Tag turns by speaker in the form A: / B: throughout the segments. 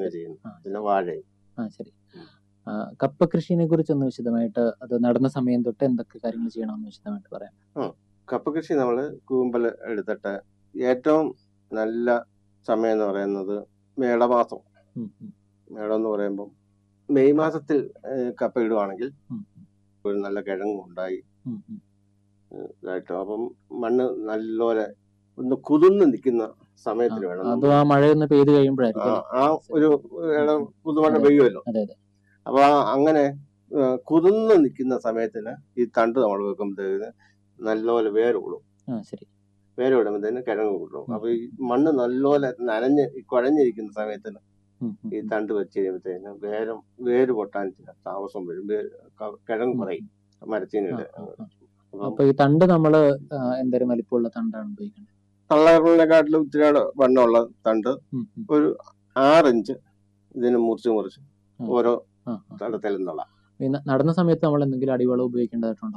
A: അങ്ങനെ ചെയ്യുന്നു
B: ആ.
A: പിന്നെ വാഴയും
B: ആ ശരി ആ, കപ്പ കൃഷിനെ കുറിച്ച് ഒന്ന് വിശദമായിട്ട് അത് നടന്ന സമയം തൊട്ട് എന്തൊക്കെ കാര്യങ്ങൾ ചെയ്യണമെന്ന് വിശദമായിട്ട് പറയാം
A: കപ്പ കൃഷി നമ്മൾ കൂമ്പൽ എടുത്തിട്ട് ഏറ്റവും നല്ല സമയം എന്ന് പറയുന്നത് മേടമാസം
B: ഉം, ഉം,
A: മേടം എന്ന് പറയുമ്പം മെയ് മാസത്തിൽ ഏഹ്, കപ്പ ഇടുവാണെങ്കിൽ
B: ഉം,
A: ഒരു നല്ല കിഴങ്ങും ഉണ്ടായി
B: ഉം, ഉം.
A: ഇതായിട്ട് അപ്പം മണ്ണ് നല്ലപോലെ ഒന്ന് കുതിർന്ന് നിൽക്കുന്ന സമയത്തിൽ വേണം
B: അതും ആ മഴയൊന്ന് പെയ്ത് കഴിയുമ്പോഴായിരിക്കും
A: ആ-
B: അല്ലേ?
A: ആ ഒരു ഇടം പുതുമഴ
B: അതെ.
A: പെയ്യുമല്ലോ
B: അതെ അതെ
A: അപ്പൊ ആ അങ്ങനെ ആ, കുതിർന്ന് നിൽക്കുന്ന സമയത്തിന് ഈ തണ്ട് നമ്മൾ വെക്കുമ്പോഴത്തേന് നല്ലപോലെ വേര് വിടും
B: ആ ശരി
A: വേര് വിടുമ്പോഴത്തേന് കിഴങ്ങ് വിടും
B: ഉം.
A: അപ്പൊ ഈ മണ്ണ് നല്ലപോലെ നനഞ്ഞ് ഈ കുഴഞ്ഞിരിക്കുന്ന സമയത്തിന്
B: ഉം, ഉം,
A: ഈ
B: ഉം.
A: തണ്ട് വെച്ച് കഴിയുമ്പോഴത്തേന് വേരും വേര് പൊട്ടാൻ ചില താമസം വരും വേര് ക- കിഴങ്ങ്
B: ഉം.
A: കുറയും മരത്തിനിടെ
B: ആ, ആ, ആ.
A: അപ്പം
B: അപ്പൊ ഈ തണ്ട് നമ്മള് ആ, എന്തോരം വലിപ്പമുള്ള തണ്ടാണ് ഉപയോഗിക്കേണ്ടത്
A: തള്ളകളിനെക്കാട്ടിലും ഇത്തിരി വണ്ണമുള്ള തണ്ട്
B: ഉം, ഉം.
A: ഒരു ആറിഞ്ച് ഇതിന് മുറിച്ച് മുറിച്ച്
B: ഉം.
A: ഓരോ
B: ആ, ആ.
A: തടത്തിൽ നിന്നുള്ള
B: ഈ ന- നടുന്ന സമയത്ത് നമ്മൾ എന്തെങ്കിലും അടിവളം ഉപയോഗിക്കേണ്ടതായിട്ടുണ്ടോ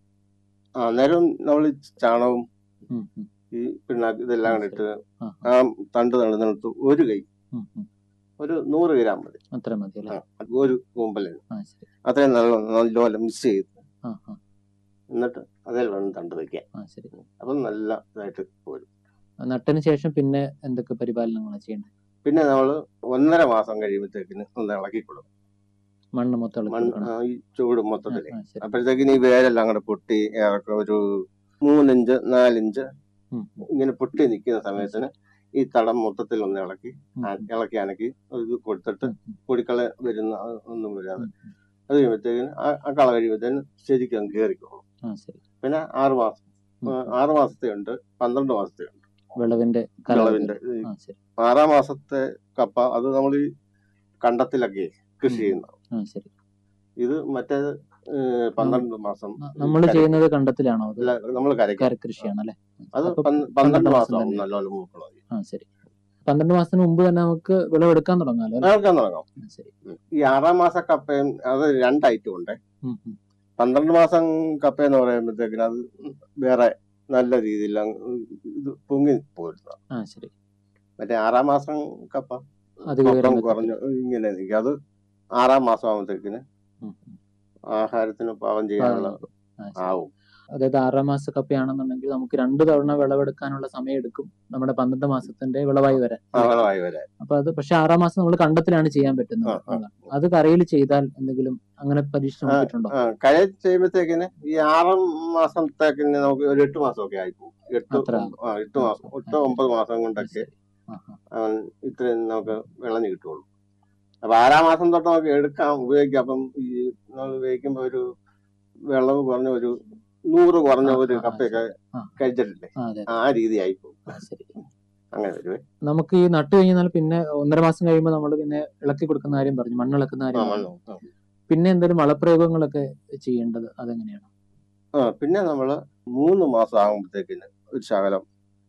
A: അന്നേരം നമ്മൾ ചാണകവും
B: ഉം, ഉം,
A: ഈ പിണ്ണാക്ക് ഇതെല്ലാം
B: ആ,
A: കണ്ടിട്ട്
B: ആ,
A: ആ തണ്ട് നടുന്നിടത്ത് ഒരു കൈ
B: ഉം, ഉം.
A: ഒരു നൂറ് ഗ്രാം മതി
B: അത്ര മതി അല്ലേ
A: ആ, ഒരു കൂമ്പലിന്
B: ആ ശരി
A: അത്രയും നല്ല നല്ലപോലെ മിക്സ് ചെയ്ത്
B: ആ ആ
A: എന്നിട്ട് അതിൽ വേണം തണ്ട് വെക്കാൻ
B: ആ ശരി
A: അപ്പം നല്ല ഇതായിട്ട് പോരും
B: നട്ടതിന് ശേഷം പിന്നെ എന്തൊക്കെ പരിപാലനങ്ങളാണ് ചെയ്യേണ്ടത്
A: പിന്നെ നമ്മൾ ഒന്നര മാസം കഴിയുമ്പോഴത്തേക്കിന് ഒന്ന് ഇളക്കി കൊടുക്കും
B: മണ്ണ് മൊത്തം ഇളക്കി
A: മണ്ണ്
B: കൊടുക്കണം.
A: ആ, ഈ ചൂട്
B: ആ,
A: മൊത്തത്തില്
B: ആ, ശരി
A: അപ്പോഴത്തേക്കിന് ഈ വേരെല്ലാം കൂടെ പൊട്ടി ഏറൊക്കെ ഒരു മൂന്നിഞ്ച് നാലിഞ്ച്
B: ഉം, ഉം,
A: ഇങ്ങനെ പൊട്ടി നിൽക്കുന്ന സമയത്തിന് ഈ തടം മൊത്തത്തിൽ ഒന്ന് ഇളക്കി
B: ഉം,
A: ആ, ഇളക്കി അനക്കി ഇത് കൊടുത്തിട്ട്
B: ഉം, ഉം,
A: പൊടിക്കള വരുന്ന ആ ഒന്നും വരാതെ
B: ഉം, ഉം.
A: അത് കഴിയുമ്പോഴത്തേക്കിന് ആ ആ കള കഴിയുമ്പോഴത്തേന് ശരിക്കും കയറിക്കോളും
B: ആ ശരി
A: പിന്നെ ആറ് മാസം
B: ഉം,
A: ആ,
B: ഉം.
A: ആറ് മാസത്തെ ഉണ്ട് പന്ത്രണ്ട് മാസത്തെ ഉണ്ട്
B: വിളവിന്റെ
A: വിളവിന്റെ
B: കാലാവധി
A: ഈ
B: ആ ശരി
A: ആറാം മാസത്തെ കപ്പ അത് നമ്മൾ ഈ കണ്ടത്തിലൊക്കെ കൃഷി
B: ഉം.
A: ചെയ്യുന്ന
B: ആ ശരി
A: ഇത് മറ്റേത് ഏഹ്, പന്ത്രണ്ട് മാസം
B: നമ്മൾ ചെയ്യുന്നത് കണ്ടത്തിലാണോ അത്
A: നമ്മൾ കരയ്ക്കും
B: കരകൃഷിയാണ് അല്ലെ
A: അത്
B: അപ്പൊ
A: പന്ത്
B: പന്ത്രണ്ട്
A: പന്ത്രണ്ട്
B: മാസം
A: മാസം
B: തന്നെ.
A: നല്ലപോലെ മൂക്കണം
B: ആ ശരി പന്ത്രണ്ട് മാസത്തിന് മുമ്പ് തന്നെ നമുക്ക് വിളവെടുക്കാൻ തുടങ്ങാമല്ലോ അല്ലേ?
A: കേൾക്കാൻ തുടങ്ങും
B: ആ, ശരി
A: ഈ ആറാം മാസ കപ്പയും അത് രണ്ട് ഐറ്റം ഉണ്ട്
B: ഉം, ഉം.
A: പന്ത്രണ്ട് മാസം കപ്പ എന്ന് പറയുമ്പോഴത്തേക്കിന് അത് വേറെ നല്ല രീതിയിൽ അങ്ങ് ഇത് പൊങ്ങി പോരുന്ന
B: ആ ശരി
A: മറ്റേ ആറാം മാസം കപ്പ
B: അധികം ഉയരം
A: പൊക്കം
B: വെക്കത്തില്ല.
A: കുറഞ്ഞ് ഇങ്ങനെ നിൽക്കും അത് ആറാം മാസം ആകുമ്പോഴത്തേക്കിന്
B: ഉം, ഉം.
A: ആഹാരത്തിന് പാകം ചെയ്യാനുള്ള
B: ആ, ശരി.
A: ആവും
B: അതായത് ആറാം മാസ കപ്പയാണെന്നുണ്ടെങ്കിൽ നമുക്ക് രണ്ടു തവണ വിളവെടുക്കാനുള്ള സമയം എടുക്കും നമ്മുടെ പന്ത്രണ്ട് മാസത്തിന്റെ വിളവായി വരാൻ
A: ആളായി വരാൻ
B: അപ്പൊ അത് പക്ഷെ ആറാം മാസം നമ്മൾ കണ്ടത്തിലാണ് ചെയ്യാൻ പറ്റുന്നത്
A: ആ, ആ.
B: അതാണ്. അത് കരയിൽ ചെയ്താൽ എന്തെങ്കിലും അങ്ങനെ പരീക്ഷ നോക്കിയിട്ടുണ്ടോ
A: ആ, കയ ചെയ്യുമ്പോഴത്തേക്കിന് ഈ ആറാം മാസത്തേക്കിന് നമുക്ക് ഒരു എട്ട് മാസമൊക്കെ ആയിപ്പോവും എട്ട്
B: അത്ര ആകും.
A: ആ എട്ട് മാസം എട്ട് ഒമ്പത് മാസം കൊണ്ടൊക്കെ
B: ആ, ആ.
A: അവൻ ഇത്രയും നമുക്ക് വിളഞ്ഞു കിട്ടുള്ളൂ അപ്പൊ ആറാം മാസം തൊട്ട് നമുക്ക് എടുക്കാം ഉപയോഗിക്കാം അപ്പം ഈ നമ്മൾ ഉപയോഗിക്കുമ്പോ ഒരു വിളവ് കുറഞ്ഞ ഒരു നൂറ് കുറഞ്ഞ
B: ആ,
A: ഒരു
B: ആ,
A: കപ്പയൊക്കെ
B: ആ.
A: കഴിച്ചിട്ടില്ലേ
B: ആ, അതെ
A: ആ രീതി ആയിപ്പോവും
B: ആ, ശരി
A: അങ്ങനെ വരുവേ
B: നമുക്ക് ഈ നട്ട് കഴിഞ്ഞാൽ പിന്നെ ഒന്നര മാസം കഴിയുമ്പോൾ നമ്മൾ പിന്നെ ഇളക്കി കൊടുക്കുന്ന കാര്യം പറഞ്ഞു മണ്ണ് ഇളക്കുന്ന
A: ആ,
B: കാര്യം പറഞ്ഞു
A: മണ്ണ്. ആ.
B: പിന്നെ എന്തെങ്കിലും വളപ്രയോഗങ്ങളൊക്കെ ചെയ്യേണ്ടത് അതെങ്ങനെയാണ്
A: ആ പിന്നെ നമ്മള് മൂന്ന് മാസം ആകുമ്പോഴത്തേക്കിന് ഒരു ശകലം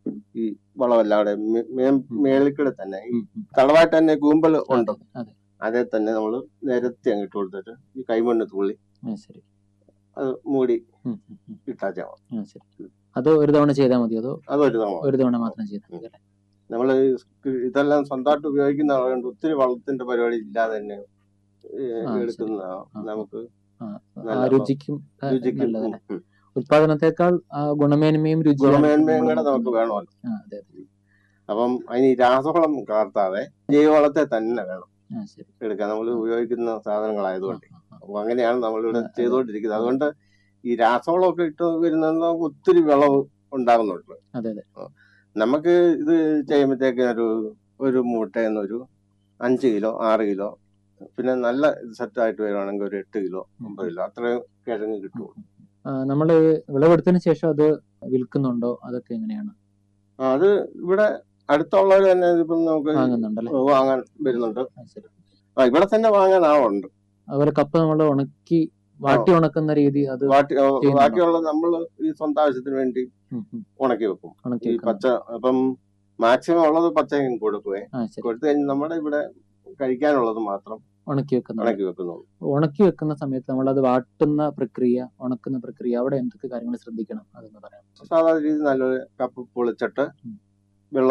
A: ഈ വളമല്ലാതെ മേളിക്കൂടെ തന്നെ ഈ
B: ഉം, ഉം.
A: തളവായിട്ട് തന്നെ കൂമ്പൽ ഉണ്ട്
B: അതെ, അതെ
A: അതേ തന്നെ നമ്മൾ നിരത്തി അങ്ങിട്ട് കൊടുത്തിട്ട് ഈ കൈമണ്ണ് തുള്ളി
B: ആ, ശരി
A: അത് മൂടി
B: ഉം, ഉം, ഉം.
A: ഇട്ടാച്ചാൽ മതി
B: ആ, ശരി അത് ഒരു തവണ ചെയ്താൽ മതി അതോ
A: അതൊരു നമ്മൾ
B: ഒരു തവണ മാത്രം ചെയ്താൽ മതി അല്ലേ
A: നമ്മൾ ഇതെല്ലാം സ്വന്തമായിട്ട് ഉപയോഗിക്കുന്ന ആളുകൊണ്ട് ഒത്തിരി വളത്തിന്റെ പരിപാടി ഇല്ലാതെ തന്നെ ഏ,
B: ആ, ശരി.
A: എടുക്കുന്ന
B: ആ.
A: നമുക്ക്
B: ആ, ആ
A: നല്ല
B: രുചിക്കും ആ,
A: രുചിക്ക്
B: നല്ലതല്ലേ
A: ഉം, ഉം.
B: ഉൽപാദനത്തെക്കാൾ ആ, ഗുണമേന്മയും രുചിയും
A: ഗുണമേന്മയും കൂടെ നമുക്ക് വേണമല്ലോ
B: ആ, അതെ അതെ
A: അപ്പം അതിന് ഈ രാസവളം കലർത്താതെ ജൈവവളത്തെ തന്നെ വേണം
B: ആ ശരി
A: എടുക്കാൻ നമ്മൾ ഉപയോഗിക്കുന്ന സാധനങ്ങളായതുകൊണ്ട്
B: ആ, ആ,
A: അപ്പൊ അങ്ങനെയാണ് നമ്മളിവിടെ
B: ആ, അതെ.
A: ചെയ്തുകൊണ്ടിരിക്കുന്നത് അതുകൊണ്ട് ഈ രാസവളമൊക്കെ ഇട്ട് വരുന്നത് നമുക്ക് ഒത്തിരി വിളവ് ഉണ്ടാകുന്നുണ്ട്
B: അതെ അതെ
A: നമുക്ക് ഇത് ചെയ്യുമ്പോഴത്തേക്ക് ഒരു ഒരു മൂട്ടയിൽ ഒരു അഞ്ച് കിലോ ആറ് കിലോ പിന്നെ നല്ല സെറ്റായിട്ട് വരുവാണെങ്കിൽ ഒരു എട്ട് കിലോ ഒമ്പത് കിലോ അത്രയും കിഴങ്ങ് കിട്ടും
B: നമ്മൾ വിളവെടുത്തതിന് ശേഷം അത് വിൽക്കുന്നുണ്ടോ അതൊക്കെ എങ്ങനെയാണ്
A: ആ, അത് ഇവിടെ അടുത്തുള്ളവർ തന്നെ ഇപ്പം നമുക്ക്
B: വാങ്ങുന്നുണ്ടല്ലേ
A: വാങ്ങാൻ വരുന്നുണ്ട്
B: ആ, ശരി
A: ആ ഇവിടെ തന്നെ വാങ്ങാൻ ആളുണ്ട്
B: അതുപോലെ കപ്പ നമ്മൾ ഉണക്കി വാട്ടി ഉണക്കുന്ന രീതി അത്
A: ബാക്കി
B: ചെയ്യുന്നുണ്ടോ?
A: ബാക്കിയുള്ള നമ്മൾ ഈ സ്വന്തം ആവശ്യത്തിന് വേണ്ടി
B: ഉം, ഉം,
A: ഉണക്കി വെക്കും
B: ഉണക്കി
A: ഈ
B: വെക്കുന്നു.
A: പച്ച അപ്പം മാക്സിമം ഉള്ളത് പച്ചയും കൊടുക്കുവേ
B: ആ ശരി
A: കൊടുത്തു കഴിഞ്ഞ് നമ്മുടെ ഇവിടെ കഴിക്കാനുള്ളത് മാത്രം
B: ഉണക്കി വെക്കുന്നു
A: ഉണക്കി വെക്കുന്നുള്ളൂ
B: ഉണക്കി വെക്കുന്ന സമയത്ത് നമ്മൾ അത് വാട്ടുന്ന പ്രക്രിയ ഉണക്കുന്ന പ്രക്രിയ അവിടെ എന്തൊക്കെ കാര്യങ്ങൾ ശ്രദ്ധിക്കണം അതൊന്ന് പറയാം
A: സാധാരണ രീതി നല്ലൊരു കപ്പ് പൊളിച്ചിട്ട്
B: ഉം.
A: വെള്ളം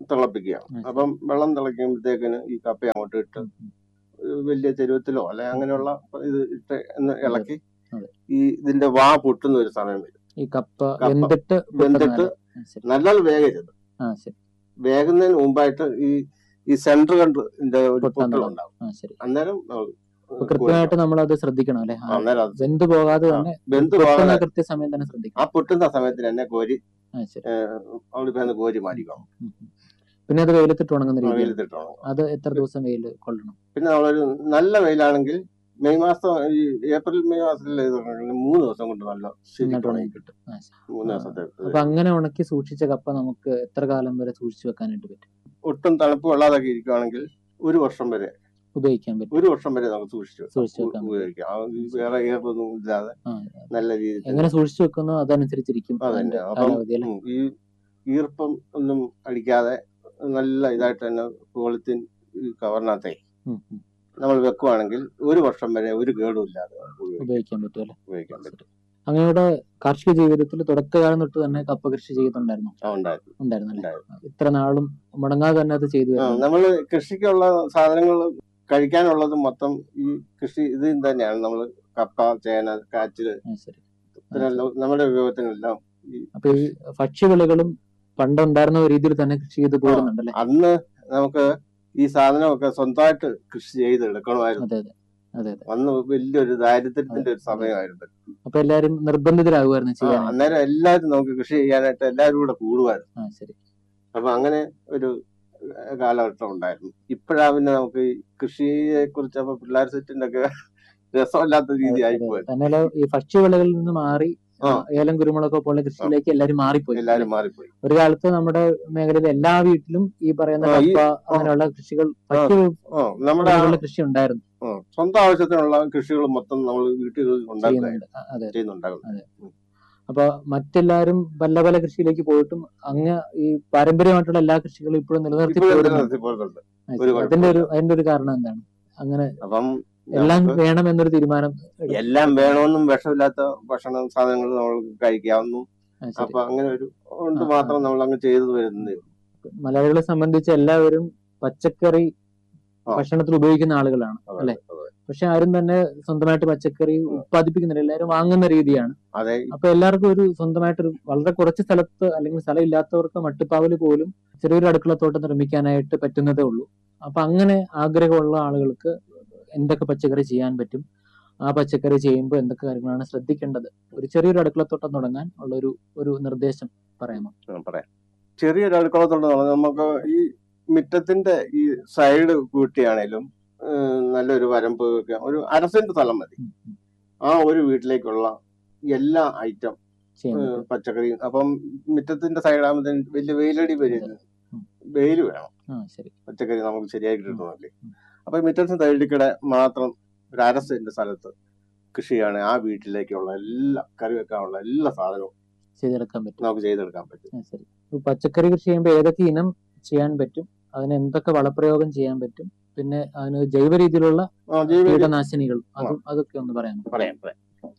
A: തിളപ്പിക്കുകയാണ്
B: ആ, ശരി.
A: അപ്പം വെള്ളം തിളയ്ക്കുമ്പോഴത്തേക്കിന് ഈ കപ്പ അങ്ങോട്ട് ഇട്ട്
B: ഉം, ഉം.
A: ഒരു വലിയ ചെരുവത്തിലോ അല്ലെ അങ്ങനെയുള്ള ഇത് ഇട്ട് എന്ന് ഇളക്കി
B: അതെ.
A: ഈ ഇതിന്റെ വാ പൊട്ടുന്ന ഒരു സമയം വരും
B: ഈ കപ്പ
A: കപ്പ
B: വെന്തിട്ട്
A: വെന്തിട്ട്
B: പൊട്ടുന്നതല്ലേ? ആ, ശരി
A: നല്ലത് വേഗരുത്
B: ആ ശരി
A: വേകുന്നതിന് മുമ്പായിട്ട് ഈ ഈ സെന്റർ കണ്ട് ഇതിന്റെ ഒരു
B: പൊട്ടാൻ
A: പൊട്ടലുണ്ടാവും
B: ആ ശരി
A: അന്നേരം നമുക്ക്
B: അപ്പൊ കൃത്യമായിട്ട് നമ്മൾ അത് ശ്രദ്ധിക്കണം അല്ലെ
A: ആ, അന്നേരം അത്
B: വെന്ത് പോകാതെ തന്നെ
A: ബന്ധു
B: പൊട്ടുന്ന
A: പോകാതെ
B: കൃത്യസമയം തന്നെ
A: ആ
B: ശ്രദ്ധിക്കണം
A: പൊട്ടുന്ന സമയത്തിന് തന്നെ കോരി
B: ആ ശരി
A: അവിടെ പോയി കോരി മാറ്റിക്കണം
B: ഉം, ഉം. പിന്നെ അത് വെയിലത്തിട്ട് ഉണങ്ങുന്ന രീതി
A: വെയിലത്തിട്ടോണം
B: അത് എത്ര ദിവസം വെയിൽ കൊള്ളണം
A: പിന്നെ നമ്മളൊരു നല്ല വെയിലാണെങ്കിൽ മെയ് മാസം ഈ ഏപ്രിൽ മെയ് മാസത്തിൽ ഇത് മൂന്ന് ദിവസം കൊണ്ട് നല്ല ശരിക്കും
B: നന്നായിട്ട്
A: ഉണങ്ങി
B: ഉണങ്ങി കിട്ടും ആ, ശരി.
A: മൂന്ന് ദിവസത്തെ
B: അപ്പൊ അങ്ങനെ ഉണക്കി സൂക്ഷിച്ച കപ്പ നമുക്ക് എത്ര കാലം വരെ സൂക്ഷിച്ചു വെക്കാനായിട്ട് പറ്റും
A: ഒട്ടും തണുപ്പ് കൊള്ളാതൊക്കെ ഇരിക്കുകയാണെങ്കിൽ ഒരു വർഷം വരെ
B: ഉപയോഗിക്കാൻ പറ്റും
A: ഒരു വർഷം വരെ നമുക്ക് സൂക്ഷിച്ചു വെക്കാം.
B: സൂക്ഷിച്ചു വെക്കാൻ
A: ഉ- ഉപയോഗിക്കാം ആ, ഈ വേറെ ഈർപ്പൊന്നും ഇല്ലാതെ
B: ആ,
A: നല്ല രീതിയിൽ
B: എങ്ങനെ സൂക്ഷിച്ചു വെക്കുന്നോ അതനുസരിച്ചിരിക്കും
A: അതന്നെ.
B: അതിന്റെ
A: അപ്പം
B: കാലാവധി അല്ലെ
A: ഉം, ഈ ഈർപ്പം ഒന്നും അടിക്കാതെ നല്ല ഇതായിട്ട് തന്നെ പോളിത്തീൻ ഈ കവറിനകത്തെ
B: ഉം, ഉം.
A: നമ്മൾ വെക്കുവാണെങ്കിൽ ഒരു വർഷം വരെ ഒരു കേടും ഇല്ലാതെ ഉപയോഗിക്കാം
B: ഉപയോഗിക്കാൻ പറ്റും അല്ലെ
A: ഉപയോഗിക്കാൻ പറ്റും
B: അങ്ങയുടെ കാർഷിക ജീവിതത്തിൽ തുടക്കകാലം തൊട്ട് തന്നെ കപ്പ കൃഷി ചെയ്യുന്നുണ്ടായിരുന്നു
A: ആ, ഉണ്ടായിരുന്നു
B: ഉണ്ടായിരുന്നു അല്ലെ
A: ഉണ്ടായിരുന്നു.
B: ഇത്ര നാളും മുടങ്ങാതെ തന്നെ അത് ചെയ്തു
A: ആ,
B: വരുന്നുണ്ട്.
A: നമ്മള് കൃഷിക്കുള്ള സാധനങ്ങൾ കഴിക്കാനുള്ളത് മൊത്തം ഈ കൃഷി ഇതിൽ തന്നെയാണ് നമ്മൾ കപ്പ ചേന കാച്ചില്
B: ആ, ശരി
A: ഇതിനെല്ലാം നമ്മുടെ ഉപയോഗത്തിനെല്ലാം
B: അപ്പൊ ഈ ഭക്ഷ്യവിളകളും പണ്ടുണ്ടായിരുന്ന രീതിയിൽ തന്നെ കൃഷി ചെയ്ത് പോരുന്നുണ്ടല്ലേ
A: അന്ന് നമുക്ക് ഈ സാധനമൊക്കെ സ്വന്തമായിട്ട് കൃഷി ചെയ്ത് എടുക്കണമായിരുന്നു
B: അതെ അതെ അതെ അതെ
A: അന്ന് വലിയൊരു ദാരിദ്ര്യത്തിന്റെ ഒരു സമയമായിരുന്നു
B: അപ്പൊ എല്ലാരും നിർബന്ധിതരാകുമായിരുന്നു
A: ആ,
B: ചെയ്യാൻ
A: അന്നേരം എല്ലാവരും നമുക്ക് കൃഷി ചെയ്യാനായിട്ട് എല്ലാവരും കൂടെ കൂടുമായിരുന്നു
B: ആ ശരി
A: അപ്പൊ അങ്ങനെ ഒരു ഏഹ്, കാലഘട്ടം ഉണ്ടായിരുന്നു ഇപ്പോഴാ പിന്നെ നമുക്ക് ഈ കൃഷിയെ കുറിച്ച് അപ്പൊ പിള്ളേർ സെറ്റിന്റെ ഒക്കെ രസമില്ലാത്ത രീതി ആയിപ്പോയി
B: തന്നെയല്ല ഈ ഭക്ഷ്യവിളകളിൽ നിന്ന് മാറി
A: ആ.
B: ഏലം കുരുമുളക് പോലുള്ള കൃഷിയിലേക്ക് എല്ലാരും മാറിപ്പോയി
A: എല്ലാരും മാറിപ്പോയി
B: ഒരു കാലത്ത് നമ്മുടെ മേഖലയിൽ എല്ലാ വീട്ടിലും ഈ പറയുന്ന
A: ആ, ഈ-
B: കപ്പ അങ്ങനെയുള്ള കൃഷികൾ ഭക്ഷ്യ
A: ആ നമ്മുടെ ആ,
B: വിളകളുടെ കൃഷി ഉണ്ടായിരുന്നു
A: ആ, സ്വന്തം ആവശ്യത്തിനുള്ള കൃഷികൾ മൊത്തം നമ്മൾ വീട്ടുകളിൽ ഉണ്ടാക്കുക
B: ചെയ്യുന്നുണ്ട് അ- അതെ
A: ചെയ്യുന്നുണ്ടാകും
B: അപ്പൊ മറ്റെല്ലാരും പല പല കൃഷിയിലേക്ക് പോയിട്ടും അങ്ങ് ഈ പാരമ്പര്യമായിട്ടുള്ള എല്ലാ കൃഷികളും ഇപ്പോഴും നിലനിർത്തി
A: ഇപ്പോഴും
B: പോരുന്നുണ്ട്
A: നിലനിർത്തി പോരുന്നുണ്ട്
B: ആ,
A: ഒരു
B: ശരി. അതിന്റെ ഒരു
A: കുഴപ്പമില്ല.
B: അതിന്റെ ഒരു കാരണം എന്താണ് അങ്ങനെ
A: അപ്പം
B: എല്ലാം
A: നമുക്ക്
B: വേണം എന്നൊരു തീരുമാനം
A: എല്ലാം വേണമെന്നും വിഷമില്ലാത്ത ഭക്ഷണ സാധനങ്ങൾ നമ്മൾ കഴിക്കാവുന്നു
B: ആ, ശരി.
A: അപ്പൊ അങ്ങനെ ഒരു കൊണ്ട്
B: ആ, ആ.
A: മാത്രം നമ്മൾ അങ്ങ് ചെയ്തു വരുന്നേ ഉള്ളൂ.
B: മലയാളികളെ സംബന്ധിച്ച് എല്ലാവരും പച്ചക്കറി
A: ആ.
B: ഭക്ഷണത്തിൽ ഉപയോഗിക്കുന്ന ആളുകളാണ്
A: അതെ,
B: അല്ലെ
A: അതെ.
B: പക്ഷെ ആരും തന്നെ സ്വന്തമായിട്ട് പച്ചക്കറി ഉത്പാദിപ്പിക്കുന്നില്ല എല്ലാവരും വാങ്ങുന്ന രീതിയാണ്
A: അതെ
B: അപ്പൊ എല്ലാവർക്കും ഒരു സ്വന്തമായിട്ടൊരു വളരെ കുറച്ച് സ്ഥലത്ത് അല്ലെങ്കിൽ സ്ഥലം ഇല്ലാത്തവർക്ക് മട്ടുപ്പാവില് പോലും ചെറിയൊരു അടുക്കളത്തോട്ടം നിർമ്മിക്കാനായിട്ട് പറ്റുന്നതേ ഉള്ളൂ അപ്പൊ അങ്ങനെ ആഗ്രഹമുള്ള ആളുകൾക്ക് എന്തൊക്കെ പച്ചക്കറി ചെയ്യാൻ പറ്റും ആ പച്ചക്കറി ചെയ്യുമ്പോൾ എന്തൊക്കെ കാര്യങ്ങളാണ് ശ്രദ്ധിക്കേണ്ടത് ഒരു ചെറിയൊരു അടുക്കളത്തോട്ടം തുടങ്ങാൻ ഉള്ള ഒരു ഒരു നിർദ്ദേശം പറയാമോ
A: ഞാൻ പറയാം ചെറിയൊരു അടുക്കളത്തോണ്ട് നമുക്ക് ഈ മുറ്റത്തിന്റെ ഈ സൈഡ് കൂട്ടിയാണേലും ഏഹ്, നല്ലൊരു വരമ്പ് വെക്കാം ഒരു അര സെന്റ് സ്ഥലം മതി
B: ഉം, ഉം.
A: ആ ഒരു വീട്ടിലേക്കുള്ള എല്ലാ ഐറ്റം
B: ചെയ്യാൻ
A: ഏഹ്,
B: പറ്റും
A: പച്ചക്കറി അപ്പം മുറ്റത്തിന്റെ സൈഡാകുമ്പോൾ വലിയ വെയിലടി വരും
B: ഉം.
A: വെയിൽ വേണം
B: ആ ശരി
A: പച്ചക്കറി നമുക്ക് ശരിയായി കിട്ടണമെങ്കിൽ
B: ഉം.
A: അപ്പൊ മുറ്റത്തിന് സൈഡിൽ മാത്രം ഒരു അര സെന്റ് സ്ഥലത്ത് കൃഷി ചെയ്യുകയാണെങ്കിൽ ആ വീട്ടിലേക്കുള്ള എല്ലാ കറി വെക്കാനുള്ള എല്ലാ സാധനവും
B: ചെയ്തെടുക്കാൻ പറ്റും
A: നമുക്ക് ചെയ്തെടുക്കാൻ പറ്റും
B: ആ, ശരി ഇപ്പൊ പച്ചക്കറി കൃഷി ചെയ്യുമ്പോൾ ഏതൊക്കെ ഇനം ചെയ്യാൻ പറ്റും അതിന് എന്തൊക്കെ വളപ്രയോഗം ചെയ്യാൻ പറ്റും പിന്നെ അതിന് ജൈവ രീതിയിലുള്ള
A: ആ, ജൈവ
B: കീടനാശിനികൾ അതും അതൊക്കെ ഒന്ന് പറയാമോ
A: പറയാം പറയാം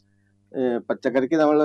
A: ഏഹ് പച്ചക്കറിക്ക് നമ്മൾ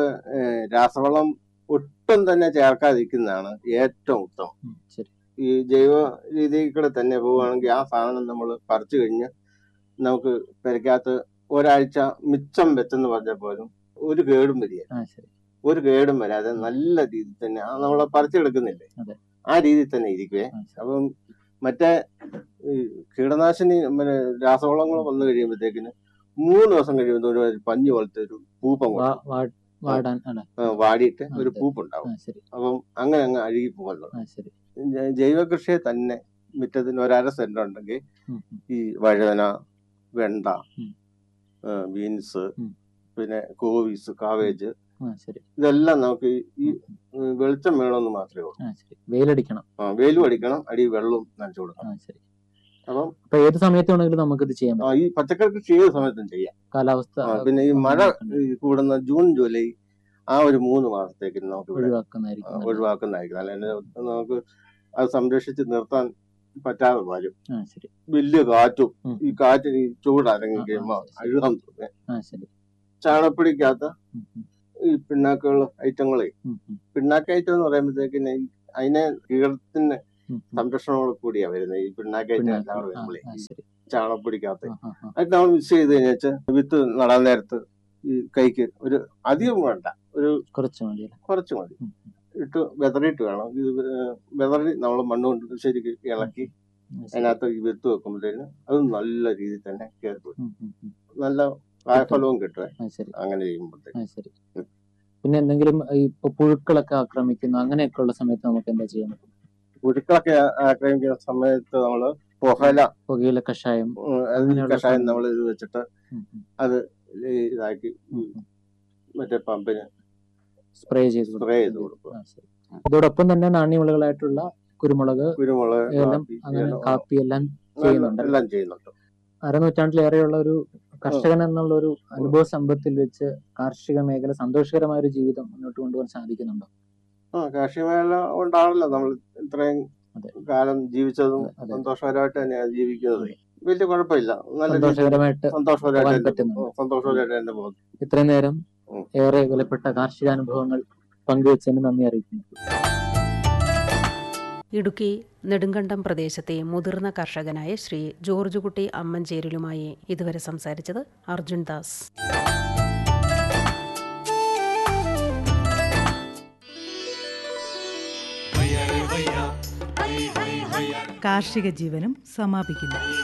A: രാസവളം ഒട്ടും തന്നെ ചേർക്കാതിരിക്കുന്നതാണ് ഏറ്റവും ഉത്തമം
B: ഉം, ശരി
A: ഈ ജൈവ രീതിയിൽ കൂടെ തന്നെ പോവുകയാണെങ്കിൽ ആ സാധനം നമ്മൾ പറിച്ചു കഴിഞ്ഞ് നമുക്ക് പെരക്കകത്ത് ഒരാഴ്ച മിച്ചം വെച്ചെന്ന് പറഞ്ഞ പോലും ഒരു കേടും വരിക
B: ആ ശരി
A: ഒരു കേടും വരാതെ നല്ല രീതിയിൽ തന്നെ ആ നമ്മളെ പറിച്ചെടുക്കുന്നില്ലേ
B: അതെ.
A: ആ രീതിയിൽ തന്നെ ഇരിക്കുവേ
B: ആ, ശരി.
A: അപ്പം മറ്റേ ഈ കീടനാശിനി പിന്നെ രാസവളങ്ങൾ വന്നു കഴിയുമ്പോഴത്തേക്കിന് മൂന്ന് ദിവസം കഴിയുമ്പോൾ ഒരു പഞ്ഞു പോലത്തെ ഒരു പൂപ്പം
B: വാ- വാ- വാടാൻ അല്ല
A: ആ, വാടിയിട്ട്
B: ആ,
A: ഒരു
B: അതെ.
A: പൂപ്പുണ്ടാവും
B: ആ ശരി
A: അപ്പം അങ്ങനെ അങ്ങ് അഴുകി പോകുമല്ലോ
B: ആ ശരി
A: ജ- ജൈവ കൃഷിയെ തന്നെ മുറ്റത്തിന് ഒരര സെന്റ് ഉണ്ടെങ്കിൽ
B: ഉം, ഉം.
A: ഈ വഴുതന വെണ്ട
B: ഉം.
A: ആ, ബീൻസ്
B: ഉം.
A: പിന്നെ കോവീസ് കാവേജ്
B: ആ ശരി
A: ഇതെല്ലാം നമുക്ക് ഈ- ഈ ഉം, വെളിച്ചം വേണമെന്ന് മാത്രമേ ഉള്ളൂ
B: ആ ശരി വെയിലടിക്കണം
A: ആ, വെയിലും അടിക്കണം അടി വെള്ളവും നനച്ചു കൊടുക്കണം
B: ആ ശരി
A: അപ്പം
B: അപ്പൊ ഏത് സമയത്ത് വേണമെങ്കിലും നമുക്കിത് ചെയ്യാൻ
A: ആ,
B: പറ്റും
A: ഈ പച്ചക്കറി കൃഷി ഏത് സമയത്തും ചെയ്യാം
B: കാലാവസ്ഥ
A: ആ, പിന്നെ ഈ മഴ
B: നോക്കണ്ട.
A: ഈ കൂടുന്ന ജൂൺ ജൂലൈ ആ ഒരു മൂന്ന് മാസത്തേക്ക് നമുക്ക് ഇവിടെ
B: ഒഴിവാക്കുന്നതായിരിക്കും
A: ആ,
B: നല്ലത്.
A: ഒഴിവാക്കുന്നതായിരിക്കും അല്ലെങ്കിൽ നമുക്ക് അത് സംരക്ഷിച്ച് നിർത്താൻ പറ്റാതെ വരും
B: ആ ശരി
A: വലിയ കാറ്റും
B: ഉം.
A: ഈ കാറ്റിന് ഈ ചൂടിറങ്ങി
B: ആ, ആ,
A: കഴിയുമ്പോൾ
B: ശരി, ശരി.
A: അഴുകാൻ തോന്നുന്നത്
B: ആ ശരി
A: ചാണകപ്പൊടിക്കകത്ത്
B: ഉം, ഉം,
A: ഈ പിണ്ണാക്കുകൾ ഐറ്റങ്ങളെ
B: ഉം, ഉം,
A: പിണ്ണാക്ക് ഐറ്റം എന്ന് പറയുമ്പോഴത്തേക്കിന് ഈ അതിനെ കീടത്തിന്
B: ഉം, ഉം.
A: സംരക്ഷണങ്ങളോട് കൂടിയാ വരുന്നത് ഈ പിണ്ണാക്കായിട്ട്
B: പിന്നെ,
A: എല്ലാം കൂടെ
B: ആ,
A: നമ്മളെ
B: ആ, ശരി
A: ചാണകപ്പൊടിക്കകത്ത്
B: ആ, ആ, ആ.
A: അത് നമ്മൾ മിക്സ് ചെയ്ത് കഴിഞ്ഞാൽ വിത്ത് നടാൻ നേരത്ത് ഈ കൈക്ക് ഒരു അധികം വേണ്ട ഒരു
B: കുറച്ച് മതി അല്ലേ?
A: കുറച്ച് മതി
B: ഉം,
A: ഇട്ട് വെതറിയിട്ട് വേണം ഇത് വെതറി നമ്മൾ മണ്ണ് കൊണ്ട് ശരിക്ക് ഇളക്കി
B: ആ, ശരി.
A: അതിനകത്ത് ഈ വിത്ത് വെക്കുമ്പോഴത്തേന് അത് നല്ല രീതിയിൽ തന്നെ കയറി വരും.
B: ഉം, ഉം, ഉം.
A: നല്ല കായഫലവും കിട്ടും
B: ആ, ശരി
A: അങ്ങനെ ചെയ്യുമ്പോഴത്തേക്ക്
B: ആ, ശരി പിന്നെ എന്തെങ്കിലും ഈ ഇപ്പൊ പുഴുക്കളൊക്കെ ആക്രമിക്കുന്നു അങ്ങനെയൊക്കെ ഉള്ള സമയത്ത് നമുക്ക് എന്താ ചെയ്യാൻ പറ്റും
A: പുഴുക്കളൊക്കെ ആക്രമിക്കുന്ന സമയത്ത് നമ്മള് പുകല
B: പുകയില കഷായം
A: ഉം, അത്
B: അങ്ങനെയുള്ള
A: കഷായം
B: സാധനം.
A: നമ്മൾ ഇത് വെച്ചിട്ട്
B: ഉം, ഉം,
A: ഈ ഇതാക്കി
B: ഉം, ഉം.
A: മറ്റേ പമ്പിന്
B: സ്പ്രേ ചെയ്ത്
A: സ്പ്രേ ചെയ്ത് കൊടുക്കുക
B: ആ, ശരി. ഇതോടൊപ്പം തന്നെ നാണ്യവിളകളായിട്ടുള്ള കുരുമുളക്
A: കുരുമുളക്
B: ഏലം
A: കാപ്പി,
B: അങ്ങനെ
A: ഏലം,
B: കാപ്പി എല്ലാം
A: എല്ലാം-
B: ചെയ്യുന്നുണ്ട്
A: എല്ലാം ചെയ്യുന്നുണ്ട്
B: അരനൂറ്റാണ്ടിലേറെയുള്ള ഒരു കർഷകൻ എന്നുള്ള ഒരു അനുഭവ സമ്പത്തിൽ വെച്ച് കാർഷിക മേഖല സന്തോഷകരമായ ഒരു ജീവിതം മുന്നോട്ട് കൊണ്ടുപോകാൻ സാധിക്കുന്നുണ്ടോ
A: ആ കാർഷിക മേഖല കൊണ്ടാണല്ലോ നമ്മൾ ഇത്രയും
B: അതെ.
A: കാലം ജീവിച്ചതും
B: അതെ, അതെ.
A: സന്തോഷകരമായിട്ട് തന്നെയാണ് ജീവിക്കുന്നത് വലിയ കുഴപ്പമില്ല നല്ല രീതിയിൽ
B: സന്തോഷകരമായിട്ട്
A: സന്തോഷകരമായിട്ട്
B: പോകാൻ
A: തന്നെ-
B: പറ്റുന്നുണ്ട്.
A: സന്തോഷകരമായിട്ട് തന്നെ പോകുന്നു
B: ഇത്രയും നേരം
A: ഉം.
B: ഏറെ വിലപ്പെട്ട കാർഷികാനുഭവങ്ങൾ പങ്കുവച്ചതിന് നന്ദി അറിയിക്കുന്നു
C: ഇടുക്കി നെടുങ്കണ്ടം പ്രദേശത്തെ മുതിർന്ന കർഷകനായ ശ്രീ ജോർജ് കുട്ടി അമ്മഞ്ചേരിലുമായി ഇതുവരെ സംസാരിച്ചത് അർജുൻ ദാസ്
D: കാർഷിക ജീവനം സമാപിക്കുന്നു